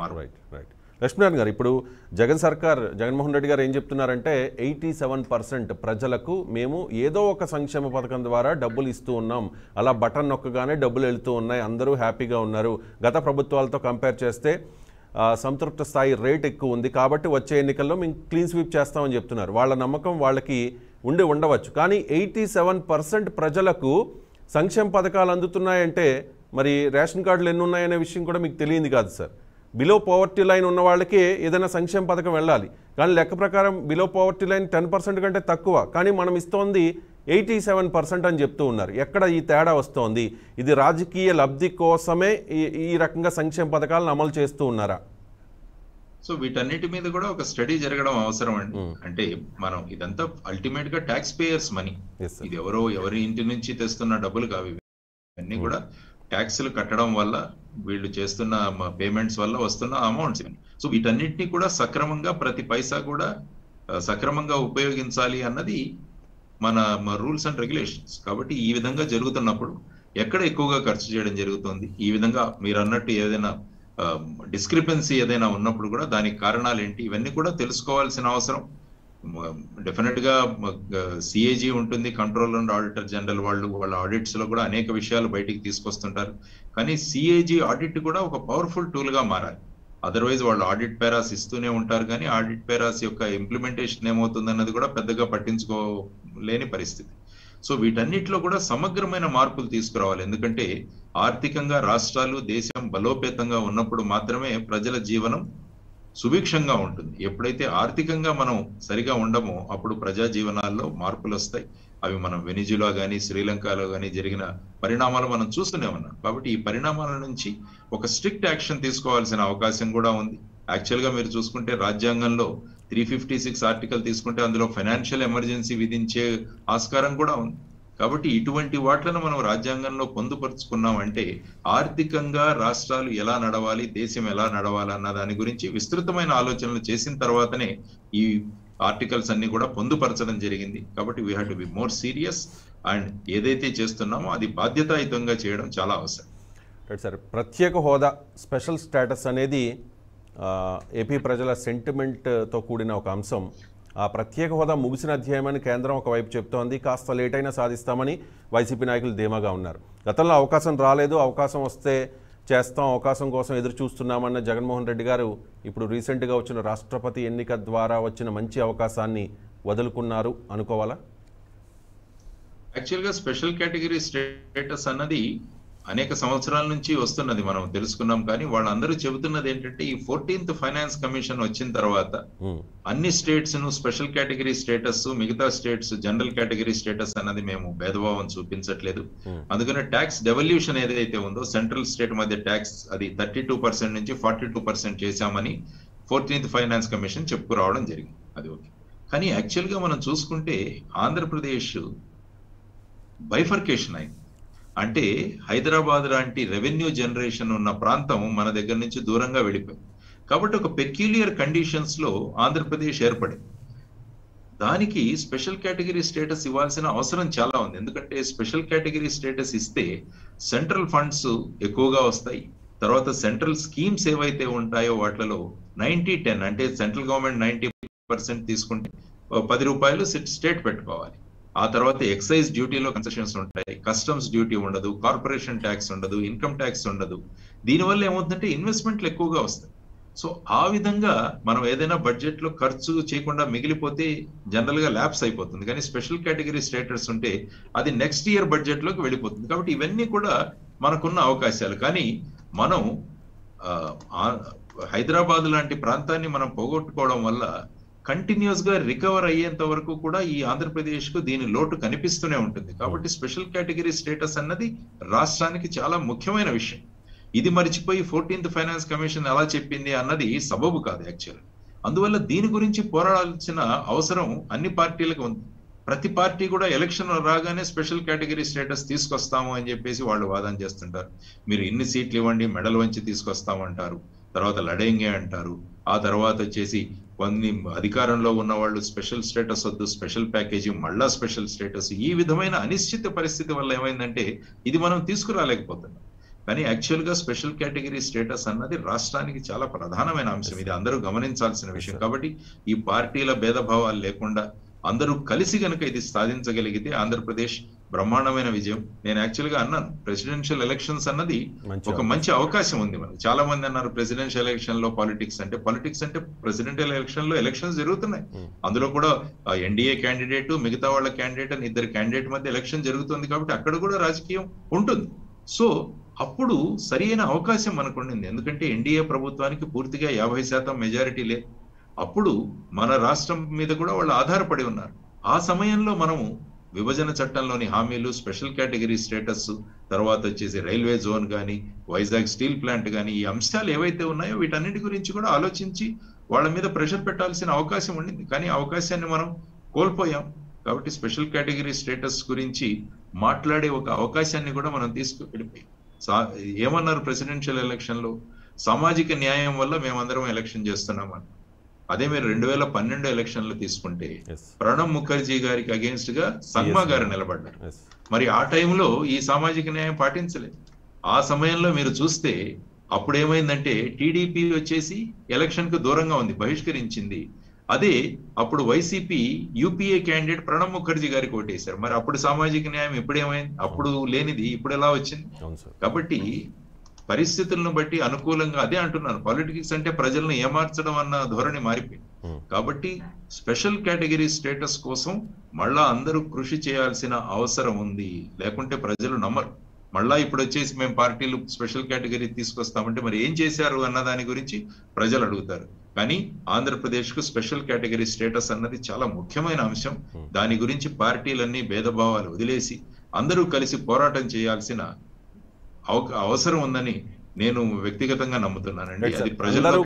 మార్పు right right Lakshminarayana గారు ఇప్పుడు జగన్ సర్కార్ జగన్మోహన్ రెడ్డి గారు ఏం చెప్తున్నారంటే ఎయిటీ సెవెన్ పర్సెంట్ ప్రజలకు మేము ఏదో ఒక సంక్షేమ పథకం ద్వారా డబ్బులు ఇస్తూ ఉన్నాం అలా బటన్ నొక్కగానే డబ్బులు వెళ్తూ ఉన్నాయి అందరూ హ్యాపీగా ఉన్నారు గత ప్రభుత్వాలతో కంపేర్ చేస్తే ఆ, సంతృప్త స్థాయి రేట్ ఎక్కువ ఉంది కాబట్టి వచ్చే ఎన్నికల్లో మేము క్లీన్ స్వీప్ చేస్తామని చెప్తున్నారు వాళ్ళ నమ్మకం వాళ్ళకి ఉండి ఉండవచ్చు కానీ ఎయిటీ సెవెన్ పర్సెంట్ ప్రజలకు సంక్షేమ పథకాలు అందుతున్నాయంటే మరి రేషన్ కార్డులు ఎన్ని ఉన్నాయనే విషయం కూడా మీకు తెలియంది కాదు సార్ బిలో పవర్టీ లైన్ ఉన్న వాళ్ళకి ఏదైనా సంక్షేమ పథకం వెళ్ళాలి కానీ లెక్క ప్రకారం below poverty line ten percent కంటే తక్కువ కానీ మనం ఇస్తోంది ఎయిటీ సెవెన్ పర్సెంట్ అని చెప్తూ ఉన్నారు ఎక్కడ ఈ తేడా వస్తోంది ఇది రాజకీయ లబ్ధి కోసమే ఈ ఈ రకంగా సంక్షేమ పథకాలను అమలు చేస్తూ ఉన్నారా సో వీటన్నిటి మీద కూడా ఒక స్టడీ జరగడం అవసరం అండి అంటే మనం ఇదంతా అల్టిమేట్ గా tax payers money yes sir ఇది ఎవరో ఎవరి ఇంటి నుంచి తెస్తున్న డబ్బులు కావు ఇవి. ఇవన్నీ కూడా ట్యాక్స్లు కట్టడం వల్ల వీళ్ళు చేస్తున్న పేమెంట్స్ వల్ల వస్తున్న అమౌంట్స్ సో వీటన్నిటిని కూడా సక్రమంగా ప్రతి పైసా కూడా ఆ, సక్రమంగా ఉపయోగించాలి అన్నది మన రూల్స్ అండ్ రెగ్యులేషన్స్ కాబట్టి ఈ విధంగా జరుగుతున్నప్పుడు ఎక్కడ ఎక్కువగా ఖర్చు చేయడం జరుగుతుంది ఈ విధంగా మీరు అన్నట్టు ఏదైనా డిస్క్రిపెన్సీ ఏదైనా ఉన్నప్పుడు కూడా దానికి కారణాలు ఏంటి ఇవన్నీ కూడా తెలుసుకోవాల్సిన అవసరం డెఫినెట్ గా సిఏజీ ఉంటుంది కంట్రోల్ అండ్ ఆడిటర్ జనరల్ వాళ్ళు వాళ్ళ ఆడిట్స్ లో కూడా అనేక విషయాలు బయటికి తీసుకొస్తుంటారు కానీ సిఏజీ ఆడిట్ కూడా ఒక పవర్ఫుల్ టూల్ గా మారాలి అదర్వైజ్ వాళ్ళు ఆడిట్ పేరాస్ ఇస్తూనే ఉంటారు కానీ ఆడిట్ పేరాస్ యొక్క ఇంప్లిమెంటేషన్ ఏమవుతుందన్నది కూడా పెద్దగా పట్టించుకోలేని పరిస్థితి సో వీటన్నిటిలో కూడా సమగ్రమైన మార్పులు తీసుకురావాలి ఎందుకంటే ఆర్థికంగా రాష్ట్రాలు దేశం బలోపేతంగా ఉన్నప్పుడు మాత్రమే ప్రజల జీవనం సుభిక్షంగా ఉంటుంది ఎప్పుడైతే ఆర్థికంగా మనం సరిగా ఉండమో అప్పుడు ప్రజా జీవనాల్లో మార్పులు వస్తాయి అవి మనం వెనిజులా గానీ శ్రీలంకలో గానీ జరిగిన పరిణామాలు మనం చూస్తూనే ఉన్నాం కాబట్టి ఈ పరిణామాల నుంచి ఒక స్ట్రిక్ట్ యాక్షన్ తీసుకోవాల్సిన అవకాశం కూడా ఉంది యాక్చువల్ గా మీరు చూసుకుంటే రాజ్యాంగంలో త్రీ ఫిఫ్టీ సిక్స్ ఆర్టికల్ తీసుకుంటే అందులో ఫైనాన్షియల్ ఎమర్జెన్సీ విధించే ఆస్కారం కూడా ఉంది కాబట్టి ఇటువంటి వాట్లను మనం రాజ్యాంగంలో పొందుపరుచుకున్నామంటే ఆర్థికంగా రాష్ట్రాలు ఎలా నడవాలి దేశం ఎలా నడవాలి అన్న దాని గురించి విస్తృతమైన ఆలోచనలు చేసిన తర్వాతనే ఈ ఆర్టికల్స్ అన్ని కూడా పొందుపరచడం జరిగింది కాబట్టి we have to be more serious and ఏదైతే చేస్తున్నామో అది బాధ్యతాయుతంగా చేయడం చాలా అవసరం రైట్ సార్ ప్రత్యేక హోదా స్పెషల్ స్టేటస్ అనేది ఆ, ఏపీ ప్రజల సెంటిమెంట్తో కూడిన ఒక అంశం ఆ ప్రత్యేక హోదా ముగిసిన అధ్యాయమని కేంద్రం ఒకవైపు చెప్తోంది కాస్త లేట్ అయినా సాధిస్తామని వైసీపీ నాయకులు ధీమాగా ఉన్నారు గతంలో అవకాశం రాలేదు అవకాశం వస్తే చేస్తాం అవకాశం కోసం ఎదురు చూస్తున్నామన్న జగన్మోహన్ రెడ్డి గారు ఇప్పుడు రీసెంట్గా వచ్చిన రాష్ట్రపతి ఎన్నిక ద్వారా వచ్చిన మంచి అవకాశాన్ని వదులుకున్నారు అనుకోవాలా యాక్చువల్ గా స్పెషల్ కేటగిరీ స్టేటస్ అన్నది అనేక సంవత్సరాల నుంచి వస్తున్నది మనం తెలుసుకున్నాం కానీ వాళ్ళందరూ చెబుతున్నది ఏంటంటే ఈ ఫోర్టీన్త్ ఫైనాన్స్ కమిషన్ వచ్చిన తర్వాత ఉమ్, అన్ని స్టేట్స్ ను స్పెషల్ కేటగిరీ స్టేటస్ మిగతా స్టేట్స్ జనరల్ కేటగిరీ స్టేటస్ అన్నది మేము భేదభావం చూపించట్లేదు Hmm. అందుకనే ట్యాక్స్ డెవల్యూషన్ ఏదైతే ఉందో సెంట్రల్ స్టేట్ మధ్య ట్యాక్స్ అది థర్టీ టూ పర్సెంట్ నుంచి ఫార్టీ టూ పర్సెంట్ చేశామని ఫోర్టీన్త్ ఫైనాన్స్ కమిషన్ చెప్పుకురావడం జరిగింది అది ఓకే కానీ యాక్చువల్ గా మనం చూసుకుంటే ఆంధ్రప్రదేశ్ బైఫర్కేషన్ అయింది అంటే హైదరాబాద్ లాంటి రెవెన్యూ జనరేషన్ ఉన్న ప్రాంతం మన దగ్గర నుంచి దూరంగా వెళ్ళిపోయింది కాబట్టి ఒక పెక్యులియర్ కండిషన్స్ లో ఆంధ్రప్రదేశ్ ఏర్పడింది దానికి స్పెషల్ కేటగిరీ స్టేటస్ ఇవ్వాల్సిన అవసరం చాలా ఉంది ఎందుకంటే స్పెషల్ కేటగిరీ స్టేటస్ ఇస్తే సెంట్రల్ ఫండ్స్ ఎక్కువగా వస్తాయి తర్వాత సెంట్రల్ స్కీమ్స్ ఏవైతే ఉంటాయో వాటిలో నైన్టీ టెన్ అంటే సెంట్రల్ గవర్నమెంట్ నైన్టీ పర్సెంట్ తీసుకుంటే ఓ పది రూపాయలు స్టేట్ పెట్టుకోవాలి ఆ తర్వాత ఎక్సైజ్ డ్యూటీలో కన్సెషన్స్ ఉంటాయి కస్టమ్స్ డ్యూటీ ఉండదు కార్పొరేషన్ ట్యాక్స్ ఉండదు ఇన్కమ్ ట్యాక్స్ ఉండదు దీనివల్ల ఏమవుతుందంటే ఇన్వెస్ట్మెంట్లు ఎక్కువగా వస్తాయి సో ఆ విధంగా మనం ఏదైనా బడ్జెట్ లో ఖర్చు చేయకుండా మిగిలిపోతే జనరల్ గా ల్యాబ్స్ అయిపోతుంది కానీ స్పెషల్ కేటగిరీ స్టేటస్ ఉంటే అది నెక్స్ట్ ఇయర్ బడ్జెట్ లోకి వెళ్ళిపోతుంది కాబట్టి ఇవన్నీ కూడా మనకున్న అవకాశాలు కానీ మనం ఆ, ఆ- హైదరాబాద్ లాంటి ప్రాంతాన్ని మనం పోగొట్టుకోవడం వల్ల కంటిన్యూస్ గా రికవర్ అయ్యేంత వరకు కూడా ఈ ఆంధ్రప్రదేశ్ కు దీని లోటు కనిపిస్తూనే ఉంటుంది కాబట్టి స్పెషల్ కేటగిరీ స్టేటస్ అన్నది రాష్ట్రానికి చాలా ముఖ్యమైన విషయం ఇది మర్చిపోయి ఫోర్టీన్త్ ఫైనాన్స్ కమిషన్ ఎలా చెప్పింది అన్నది సబబు కాదు యాక్చువల్ అందువల్ల దీని గురించి పోరాడాల్సిన అవసరం అన్ని పార్టీలకు ఉంది ప్రతి పార్టీ కూడా ఎలక్షన్ రాగానే స్పెషల్ కేటగిరీ స్టేటస్ తీసుకొస్తాము అని చెప్పేసి వాళ్ళు వాదన చేస్తుంటారు మీరు ఇన్ని సీట్లు ఇవ్వండి మెడల్ వంచి తీసుకొస్తామంటారు తర్వాత లడేంగే అంటారు ఆ తర్వాత వచ్చేసి కొన్ని అధికారంలో ఉన్న వాళ్ళు స్పెషల్ స్టేటస్ వద్దు స్పెషల్ ప్యాకేజీ మళ్ళా స్పెషల్ స్టేటస్ ఈ విధమైన అనిశ్చిత పరిస్థితి వల్ల ఏమైందంటే ఇది మనం తీసుకురాలేకపోతున్నాం కానీ యాక్చువల్ గా స్పెషల్ కేటగిరీ స్టేటస్ అన్నది రాష్ట్రానికి చాలా ప్రధానమైన అంశం ఇది అందరూ గమనించాల్సిన విషయం కాబట్టి ఈ పార్టీల భేదభావాలు లేకుండా అందరూ కలిసి గనుక ఇది సాధించగలిగితే ఆంధ్రప్రదేశ్ బ్రహ్మాండమైన విజయం నేను యాక్చువల్ గా అన్నాను ప్రెసిడెన్షియల్ ఎలక్షన్స్ అన్నది మంచి ఒక మంచి అవకాశం ఉంది మనకి చాలా మంది అన్నారు ప్రెసిడెన్షియల్ ఎలక్షన్ లో పాలిటిక్స్ అంటే పాలిటిక్స్ అంటే ప్రెసిడెంషియల్ ఎలక్షన్ లో ఎలక్షన్స్ జరుగుతున్నాయి Hmm. అందులో కూడా ఎన్డీఏ క్యాండిడేట్ మిగతా వాళ్ళ క్యాండిడేట్ అని ఇద్దరు క్యాండిడేట్ మధ్య ఎలక్షన్ జరుగుతుంది కాబట్టి అక్కడ కూడా రాజకీయం ఉంటుంది సో అప్పుడు సరైన అవకాశం మనకు ఉండింది ఎందుకంటే ఎన్డీఏ ప్రభుత్వానికి పూర్తిగా యాభై శాతం మెజారిటీ లేదు అప్పుడు మన రాష్ట్రం మీద కూడా వాళ్ళు ఆధారపడి ఉన్నారు ఆ సమయంలో మనము విభజన చట్టంలోని హామీలు స్పెషల్ కేటగిరీ స్టేటస్ తర్వాత వచ్చేసి రైల్వే జోన్ కానీ వైజాగ్ స్టీల్ ప్లాంట్ కానీ ఈ అంశాలు ఏవైతే ఉన్నాయో వీటన్నిటి గురించి కూడా ఆలోచించి వాళ్ళ మీద ప్రెషర్ పెట్టాల్సిన అవకాశం ఉండింది కానీ ఆ అవకాశాన్ని మనం కోల్పోయాం కాబట్టి స్పెషల్ కేటగిరీ స్టేటస్ గురించి మాట్లాడే ఒక అవకాశాన్ని కూడా మనం తీసుకు వెళ్ళిపోయాం సా- ఏమన్నారు ప్రెసిడెన్షియల్ ఎలక్షన్ లో సామాజిక న్యాయం వల్ల మేమందరం ఎలక్షన్ చేస్తున్నామని అదే మీరు రెండు వేల పన్నెండు ఎలక్షన్లు తీసుకుంటే ఎస్ ప్రణబ్ ముఖర్జీ గారికి అగేన్స్ట్ గా సంగ్మా గారు నిలబడ్డారు ఎస్ మరి ఆ టైంలో ఈ సామాజిక న్యాయం పాటించలేదు ఆ సమయంలో మీరు చూస్తే అప్పుడు ఏమైందంటే టీడీపీ వచ్చేసి ఎలక్షన్ కు దూరంగా ఉంది బహిష్కరించింది అదే అప్పుడు వైసీపీ యూపీఏ క్యాండిడేట్ ప్రణబ్ ముఖర్జీ గారికి ఓటేశారు మరి అప్పుడు సామాజిక న్యాయం ఇప్పుడు ఏమైంది అప్పుడు లేనిది ఇప్పుడు ఎలా వచ్చింది అవును సార్ కాబట్టి పరిస్థితులను బట్టి అనుకూలంగా అదే అంటున్నాను పాలిటిక్స్ అంటే ప్రజలను ఏమార్చడం అన్న ధోరణి మారిపోయింది Hmm. కాబట్టి స్పెషల్ కేటగిరీ స్టేటస్ కోసం మళ్ళా అందరూ కృషి చేయాల్సిన అవసరం ఉంది లేకుంటే ప్రజలు నమ్మరు మళ్ళా ఇప్పుడు వచ్చేసి మేము పార్టీలు స్పెషల్ కేటగిరీ తీసుకొస్తామంటే మరి ఏం చేశారు అన్న దాని గురించి ప్రజలు అడుగుతారు కానీ ఆంధ్రప్రదేశ్ కు స్పెషల్ కేటగిరీ స్టేటస్ అన్నది చాలా ముఖ్యమైన అంశం Hmm. దాని గురించి పార్టీలన్నీ భేదభావాలు వదిలేసి అందరూ కలిసి పోరాటం చేయాల్సిన అవ- అవసరం ఉందని నేను వ్యక్తిగతంగా నమ్ముతున్నానండి Right, sir. అది ప్రజల్లో అందరూ